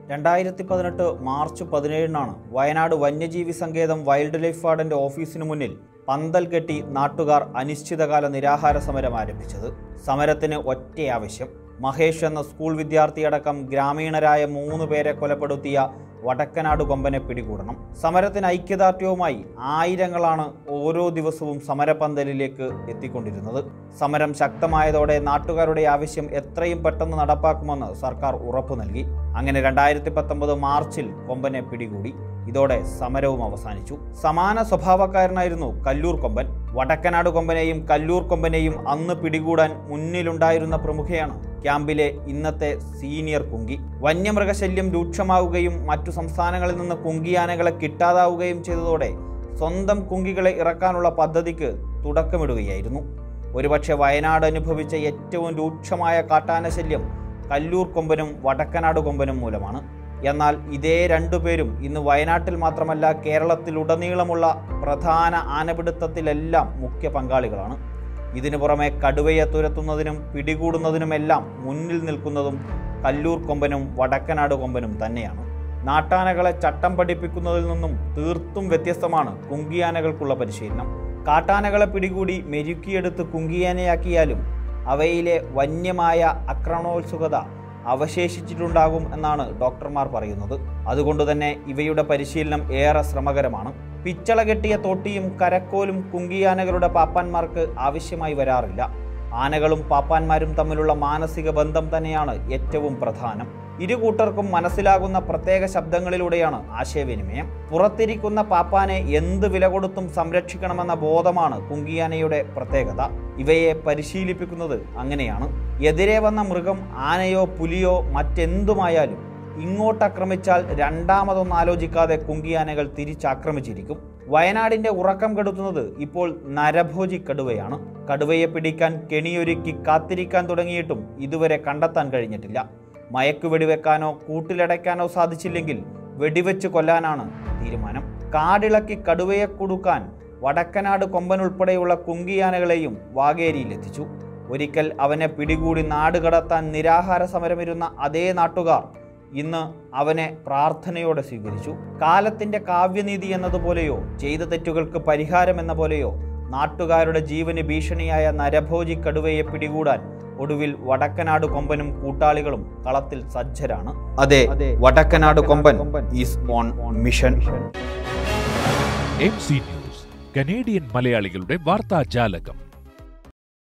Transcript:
രണ്ടായിരത്തി പതിനെട്ട് മാർച്ച് പതിനേഴിനാണ് വയനാട് വന്യജീവി സങ്കേതം വൈൽഡ് ലൈഫ് വാർഡന്റെ ഓഫീസിന് മുന്നിൽ പന്തൽ കെട്ടി നാട്ടുകാർ അനിശ്ചിതകാല നിരാഹാര സമരം ആരംഭിച്ചത് സമരത്തിന് ഒറ്റ ആവശ്യം മഹേഷ് എന്ന സ്കൂൾ വിദ്യാർത്ഥിയടക്കം ഗ്രാമീണരായ മൂന്ന് പേരെ കൊലപ്പെടുത്തിയ വടക്കനാട് കൊമ്പനെ പിടികൂടണം സമരത്തിന് ഐക്യദാർഢ്യവുമായി ആയിരങ്ങളാണ് ഓരോ ദിവസവും സമരപന്തലിലേക്ക് എത്തിക്കൊണ്ടിരുന്നത് സമരം ശക്തമായതോടെ നാട്ടുകാരുടെ ആവശ്യം എത്രയും പെട്ടെന്ന് നടപ്പാക്കുമെന്ന് സർക്കാർ ഉറപ്പു നൽകി അങ്ങനെ രണ്ടായിരത്തി പത്തൊമ്പത് മാർച്ചിൽ കൊമ്പനെ പിടികൂടി ഇതോടെ സമരവും അവസാനിച്ചു സമാന സ്വഭാവക്കാരനായിരുന്നു കല്ലൂർ കൊമ്പൻ വടക്കനാട് കൊമ്പനെയും കല്ലൂർ കൊമ്പനെയും അന്ന് പിടികൂടാൻ മുന്നിലുണ്ടായിരുന്ന പ്രമുഖയാണ് ക്യാമ്പിലെ ഇന്നത്തെ സീനിയർ കുങ്കി വന്യമൃഗശല്യം രൂക്ഷമാവുകയും മറ്റു സംസ്ഥാനങ്ങളിൽ നിന്ന് കുങ്കിയാനകളെ കിട്ടാതാവുകയും ചെയ്തതോടെ സ്വന്തം കുങ്കികളെ ഇറക്കാനുള്ള പദ്ധതിക്ക് തുടക്കമിടുകയായിരുന്നു ഒരുപക്ഷെ വയനാട് അനുഭവിച്ച ഏറ്റവും രൂക്ഷമായ കാട്ടാന ശല്യം കല്ലൂർ കൊമ്പനും വടക്കനാട് കൊമ്പനും മൂലമാണ് എന്നാൽ ഇതേ രണ്ടുപേരും ഇന്ന് വയനാട്ടിൽ മാത്രമല്ല കേരളത്തിലുടനീളമുള്ള പ്രധാന ആനപിടുത്തത്തിലെല്ലാം മുഖ്യ പങ്കാളികളാണ് ഇതിനു പുറമെ കടുവയെ തുരത്തുന്നതിനും പിടികൂടുന്നതിനുമെല്ലാം മുന്നിൽ നിൽക്കുന്നതും കല്ലൂർ കൊമ്പനും വടക്കനാട് കൊമ്പനും തന്നെയാണ് നാട്ടാനകളെ ചട്ടം പഠിപ്പിക്കുന്നതിൽ നിന്നും തീർത്തും വ്യത്യസ്തമാണ് കുങ്കിയാനകൾക്കുള്ള പരിശീലനം കാട്ടാനകളെ പിടികൂടി മെരുക്കിയെടുത്ത് കുങ്കിയാനയാക്കിയാലും അവയിലെ വന്യമായ ആക്രമണോത്സുകത അവശേഷിച്ചിട്ടുണ്ടാകും എന്നാണ് ഡോക്ടർമാർ പറയുന്നത് അതുകൊണ്ട് തന്നെ ഇവയുടെ പരിശീലനം ഏറെ ശ്രമകരമാണ് പിച്ചള കെട്ടിയ തോട്ടിയും കരക്കോലും കുങ്കിയാനകളുടെ പാപ്പാന്മാർക്ക് ആവശ്യമായി വരാറില്ല ആനകളും പാപ്പാന്മാരും തമ്മിലുള്ള മാനസിക ബന്ധം തന്നെയാണ് ഏറ്റവും പ്രധാനം ഇരു കൂട്ടർക്കും മനസ്സിലാകുന്ന പ്രത്യേക ശബ്ദങ്ങളിലൂടെയാണ് ആശയവിനിമയം പുറത്തിരിക്കുന്ന പാപ്പാനെ എന്ത് വില കൊടുത്തും സംരക്ഷിക്കണമെന്ന ബോധമാണ് കുങ്കിയാനയുടെ പ്രത്യേകത ഇവയെ പരിശീലിപ്പിക്കുന്നത് അങ്ങനെയാണ് എതിരെ വന്ന മൃഗം ആനയോ പുലിയോ മറ്റെന്തുമായാലും ഇങ്ങോട്ടാക്രമിച്ചാൽ രണ്ടാമതൊന്നും ആലോചിക്കാതെ കുങ്കിയാനകൾ തിരിച്ചാക്രമിച്ചിരിക്കും വയനാടിന്റെ ഉറക്കം കെടുത്തുന്നത് ഇപ്പോൾ നരഭോജി കടുവയാണ് കടുവയെ പിടിക്കാൻ കെണിയൊരുക്കി കാത്തിരിക്കാൻ തുടങ്ങിയിട്ടും ഇതുവരെ കണ്ടെത്താൻ കഴിഞ്ഞിട്ടില്ല മയക്കു വെടിവെക്കാനോ കൂട്ടിലടയ്ക്കാനോ സാധിച്ചില്ലെങ്കിൽ വെടിവെച്ച് കൊല്ലാനാണ് തീരുമാനം കാടിളക്കി കടുവയെ കൊടുക്കാൻ വടക്കനാട് കൊമ്പൻ ഉൾപ്പെടെയുള്ള കുങ്കിയാനകളെയും വാഗേരിയിലെത്തിച്ചു ഒരിക്കൽ അവനെ പിടികൂടി നാട് കടത്താൻ നിരാഹാര സമരമിരുന്ന അതേ നാട്ടുകാർ ഇന്ന് അവനെ പ്രാർത്ഥനയോടെ സ്വീകരിച്ചു കാലത്തിന്റെ കാവ്യനീതി എന്നതുപോലെയോ ചെയ്ത തെറ്റുകൾക്ക് പരിഹാരം എന്ന പോലെയോ നാട്ടുകാരുടെ ജീവന് ഭീഷണിയായ നരഭോജി കടുവയെ പിടികൂടാൻ ഒടുവിൽ വടക്കനാട് കൊമ്പനും കൂട്ടാളികളും കളത്തിൽ സജ്ജരാണ് അതെ Vadakkanad Komban is on mission M C News Canadian മലയാളികളുടെ വാർത്താജാലകം